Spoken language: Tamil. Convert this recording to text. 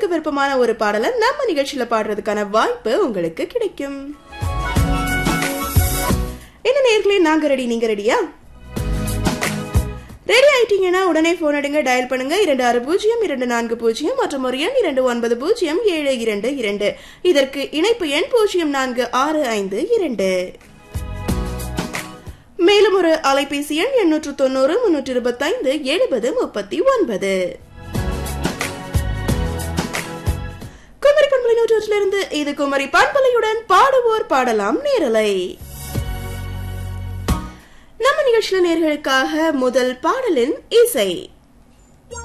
உங்களுக்கு விருப்பமான ஒரு பாடலை நம்ம நிகழ்ச்சியில பாடுறதுக்கான வாய்ப்பு உங்களுக்கு கிடைக்கும் என்ன நேர்களே நாங்க ரெடி நீங்க ரெடியா ரெடி ஆயிட்டீங்கன்னா உடனே போன் எடுங்க டயல் பண்ணுங்க இரண்டு ஆறு பூஜ்ஜியம் இரண்டு நான்கு பூஜ்ஜியம் மற்றும் ஒரு எண் இரண்டு ஒன்பது பூஜ்ஜியம் ஏழு இரண்டு இரண்டு இதற்கு இணைப்பு எண் பூஜ்ஜியம் நான்கு ஆறு ஐந்து இரண்டு மேலும் ஒரு அலைபேசி எண் எண்ணூற்று தொண்ணூறு முன்னூற்று இருபத்தைந்து எழுபது முப்பத்தி ஒன்பது குமரி பண்பலை நூற்றிலிருந்து இது குமரி பண்பலையுடன் பாடுவோர் பாடலாம் நேரலை நம்ம நிகழ்ச்சியில நேர்களுக்காக முதல் பாடலின் இசை